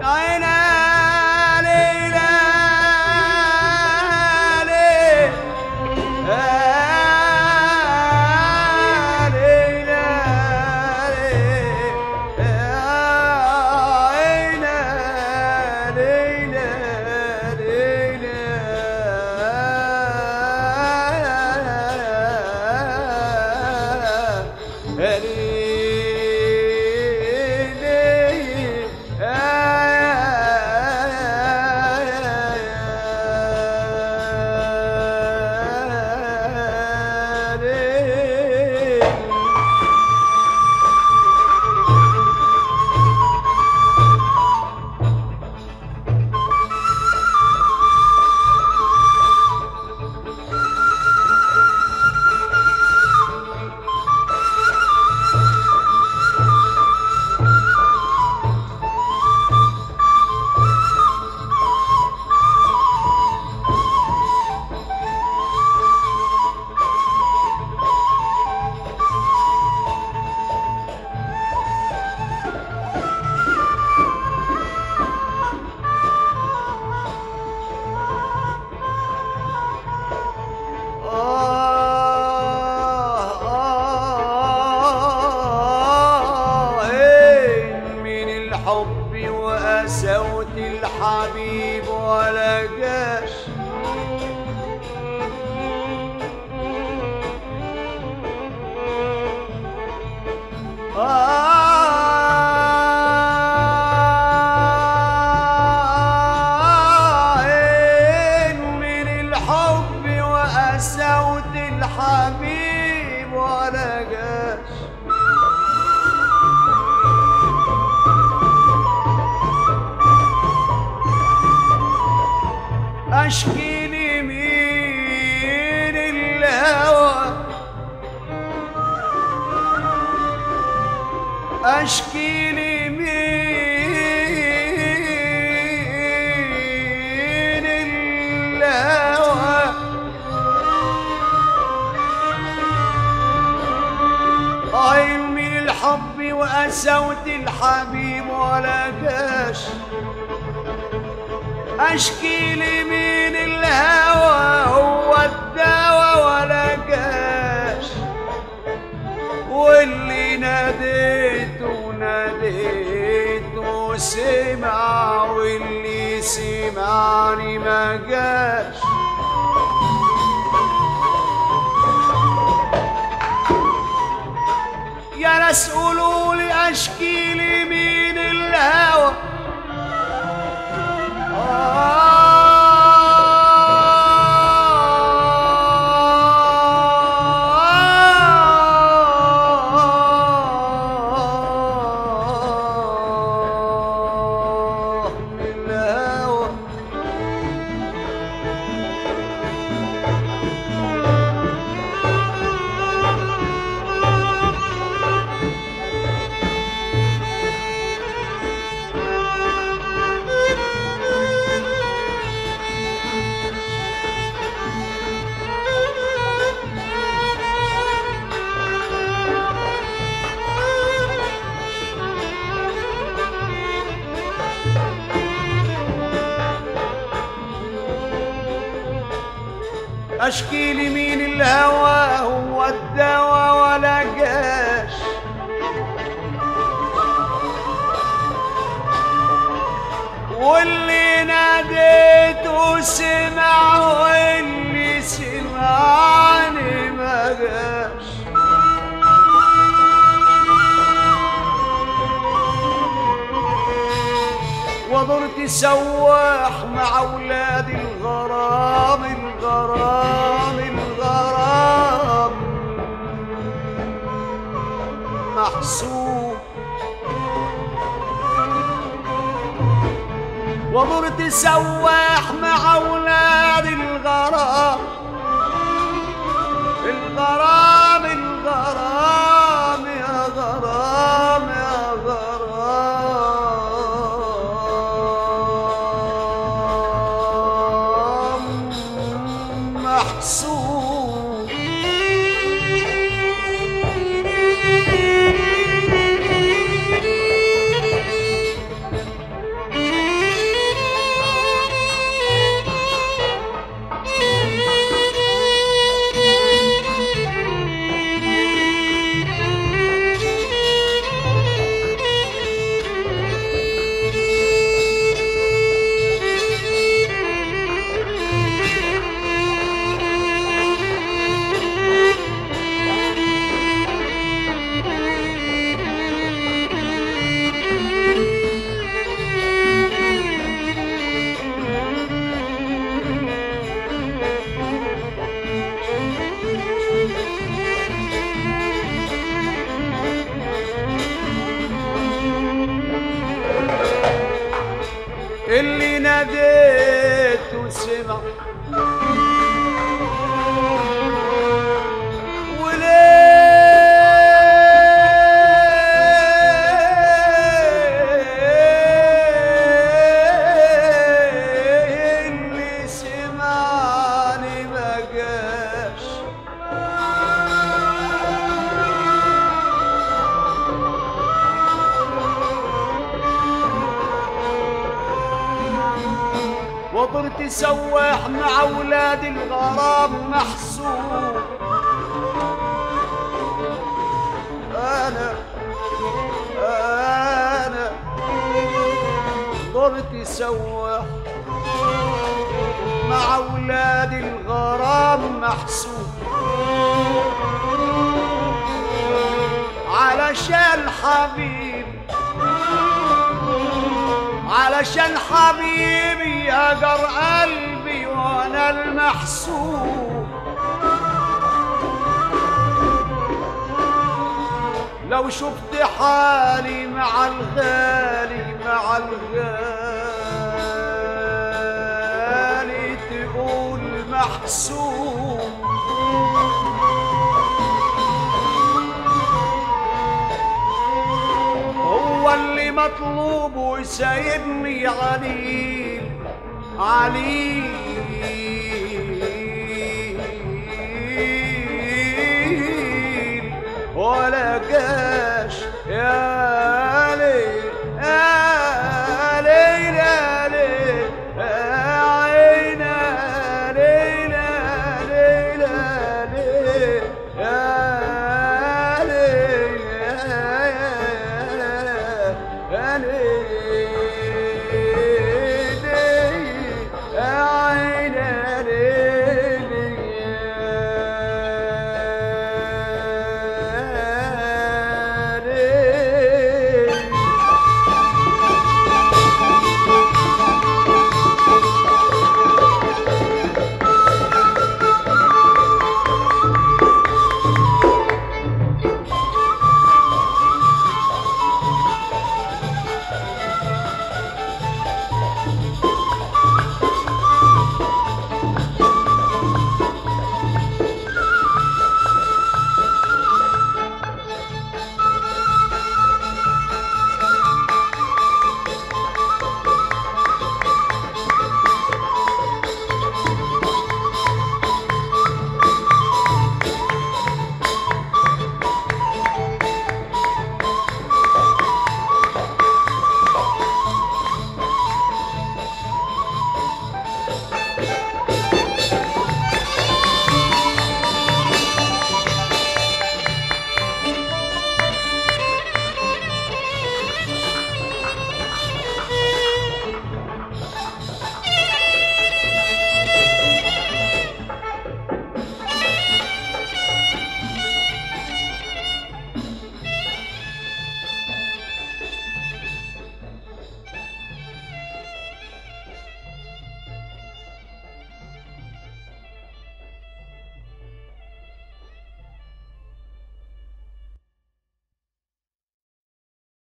يا عينا ليلى ليل يا ليلى ليل يا عينا ليلى ليلى من الحب وقساوة الحبيب ولا جاش آه من الحب وقساوة الحبيب ولا جاش اشكي لمين الهوى اشكي لمين الهوى عين من الحب وقسوة الحبيب ولا جاش اشكي لمين الهوى هو الدواء ولا جاش واللي ناديته ناديته سمع واللي سمعني ما جاش يا ناس قولوا لي اشكي لمين الهوى آه من الهوى اشكي لمين الهوى هو الدواء ولا جاش واللي ناديته سمع واللي سمعني ما جاش وضرت سواح مع اولاد الغرام الغرام الغرام محسوب وضرت سواح مع اولاد الغرام الغرام الغرام يا غرام يا غرام محسوب اللي ناديته سمع وليه اللي سمعني ما جاش وطرت سواح مع اولاد الغرام محسوب انا انا ضرت سواح مع اولاد الغرام محسوب علشان حبيبي علشان حبيبي هجر قلبي وانا المحسوب لو شفت حالي مع الغالي مع الغالي تقول محسوب هو اللي مطلوب وسايبني عليل عليل